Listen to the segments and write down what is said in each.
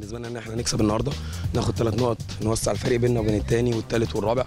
بالنسبه لنا ان احنا نكسب النهارده ناخد ثلاث نقط نوسع الفرق بيننا وبين الثاني والثالث والرابع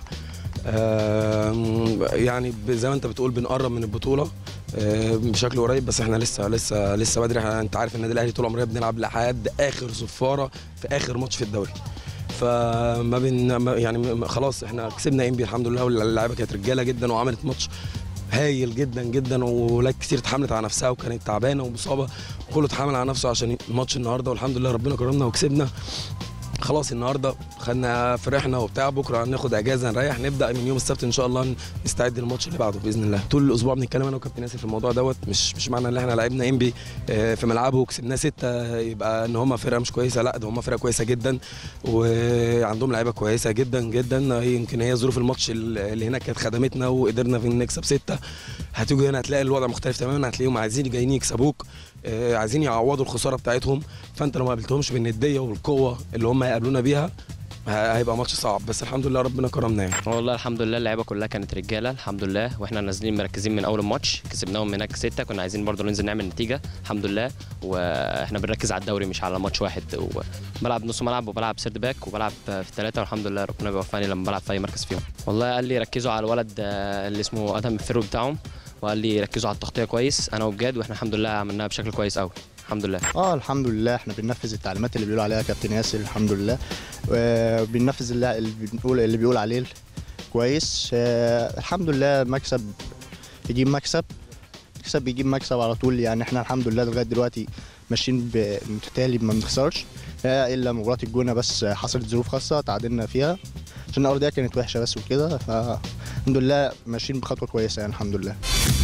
آم، يعني ب- زي ما انت بتقول بنقرب من البطوله آه، بشكل قريب بس احنا لسه لسه لسه بدري احنا- انت عارف النادي الاهلي طول عمرنا بنلعب لحد اخر صفاره في اخر ماتش في الدوري فما بين ما- يعني م- خلاص احنا كسبنا انبي الحمد لله واللعيبه كانت رجاله جدا وعملت ماتش هايل جدا جدا وولاد كتير اتحملت على نفسها وكانت تعبانه ومصابه كله اتحمل على نفسه عشان الماتش النهارده والحمد لله ربنا كرمنا وكسبنا خلاص النهارده خدنا فرحنا وبتاع بكره هناخد اجازه نريح نبدا من يوم السبت ان شاء الله نستعد للماتش اللي بعده باذن الله طول الاسبوع بنتكلم انا وكابتن ياسر في الموضوع دوت مش مش معنى ان احنا لعبنا انبي آه، في ملعبه وكسبناه سته يبقى ان هم فرقه مش كويسه لا ده هم فرقه كويسه جدا وعندهم لعيبه كويسه جدا جدا هي يمكن هي ظروف الماتش اللي هناك كانت خدمتنا وقدرنا في نكسب سته هتيجوا هنا هتلاقي الوضع مختلف تماما هتلاقيهم عايزين جايين يكسبوك آه، عايزين يعوضوا الخساره بتاعتهم فانت لو ما قابلتهمش بالنديه والقوه اللي هم هيقابلونا بيها ه- هيبقى ماتش صعب بس الحمد لله ربنا كرمنا يعني والله الحمد لله اللعيبه كلها كانت رجاله الحمد لله واحنا نازلين مركزين من اول الماتش كسبناهم هناك سته كنا عايزين برضو ننزل نعمل نتيجه الحمد لله واحنا بنركز على الدوري مش على ماتش واحد وبلعب نص ملعب وبلعب سيرد باك وبلعب في الثلاثه والحمد لله ربنا بيوفقني لما بلعب في اي مركز فيهم والله قال لي ركزوا على الولد آه، اللي اسمه ادهم الفيرو بتاعهم وقال لي ركزوا على التغطيه كويس انا وبجاد واحنا الحمد لله عملناها بشكل كويس قوي الحمد لله اه الحمد لله احنا بننفذ التعليمات اللي بيقول عليها كابتن ياسر الحمد لله وبننفذ اللي اللي بنقول اللي بيقول عليه كويس آه الحمد لله مكسب يجيب مكسب مكسب بيجيب مكسب على طول يعني احنا الحمد لله لغايه دلوقتي ماشيين بمتتالي ما بنخسرش آه، الا مباراه الجونه بس حصلت ظروف خاصه تعادلنا فيها عشان الارضيه كانت وحشه بس وكده فالحمد لله ماشيين بخطوه كويسه يعني الحمد لله